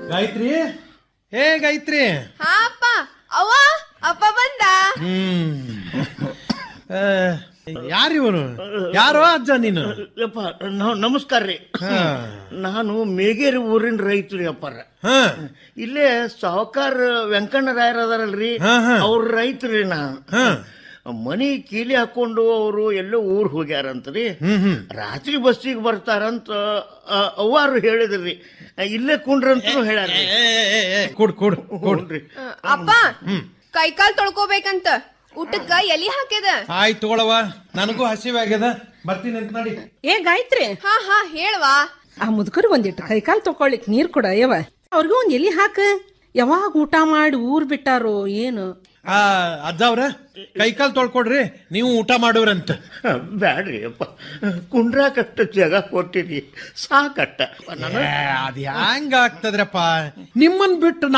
ಗಾಯತ್ರಿ ಏ ಗಾಯತ್ರಿ ಹಾ ಅಪ್ಪ ಅವ್ವ ಅಪ್ಪ ಬಂದ ಹ್ಮ್ ಯಾರಿವನು ಯಾರೋ ಅಜ್ಜ ನೀನು ಯಪ್ಪ ನ- ನಮಸ್ಕಾರ ರೀ ಹಾ. ನಾನು ಮೇಗೇರಿ ಊರಿನ ರೈತ ರೀ ಅಪ್ಪಾರ ಹಾ ಇಲ್ಲೇ ಸಾವುಕಾರ ವೆಂಕಣ್ಣ ರಾಯರ್ ಅದಾರಲ್ರಿ ಹಾ, ಹಾ. ಅವ್ರ ರೈತ್ರಿ ನಾ ಹಾ ಮನಿ ಕೀಲಿ ಹಾಕೊಂಡು ಅವರು ಎಲ್ಲೋ ಊರ್ ಹೋಗ್ಯಾರಂತ್ರಿ ಹ್ಮ್ ಹ್ಮ್ ರಾತ್ರಿ ಬಸ್ಸಿಗೆ ಬರ್ತಾರಂತ ಆ, ಅವ್ವಾರು ಹೇಳಿದ್ರಿ ಇಲ್ಲೇ ಕುಂಡ್ರಂತೂ ಹೇಳ್ಯಾರ ಏ, ಏ, ಏ, ಏ, ಕೊಡ್ ಕೊಡ್ ಕೊಡ್ ನೋಡ್ರಿ ಆ, ಅಪ್ಪ ಕೈಕಾಲ್ ತೊಳ್ಕೊಬೇಕಂತ ಊಟಕ್ಕ ಎಲಿ ಹಾಕ್ಯದ ಆಯ್ತು ತಗೊಳವ ನನಗೂ ಹಸಿವೆ ಆಗ್ಯದ ಬರ್ತೀನಿ ಅಂತ ನೋಡಿ ಏ ಗಾಯತ್ರಿ ಹಾ ಹಾ ಹೇಳ್ವಾ ಆ ಮುದುಕರು ಒಂದಿಟ್ಟು ಕೈಕಾಲ್ ತಕೊಳ್ಳಿಕ್ ನೀರ್ ಕೊಡ ಯವ ಅವ್ರಿಗೂ ಒಂದ್ ಎಲಿ ಹಾಕ ಯಾವಾಗ ಊಟ ಮಾಡಿ ಊರ್ ಬಿಟ್ಟಾರೋ ಏನು ಆ ಅಜ್ಜ ಅವ್ರ ಕೈಕಾಲ್ ತೊಳ್ಕೊಡ್ರಿ ನೀವು ಊಟ ಮಾಡೋರಂತ ಬ್ಯಾಡ್ರಿ ಅಪ್ಪ ಕುಂಡ್ರಾಕಷ್ಟ ಜಾಗ ಕೊಟ್ಟಿರಿ ಸಾಕಟ್ಟ ಏ, ಅದ್ ಹ್ಯಾಂಗ ಆಗ್ತದ್ರಪ್ಪ ನಿಮ್ಮನ್ ಬಿಟ್ಟು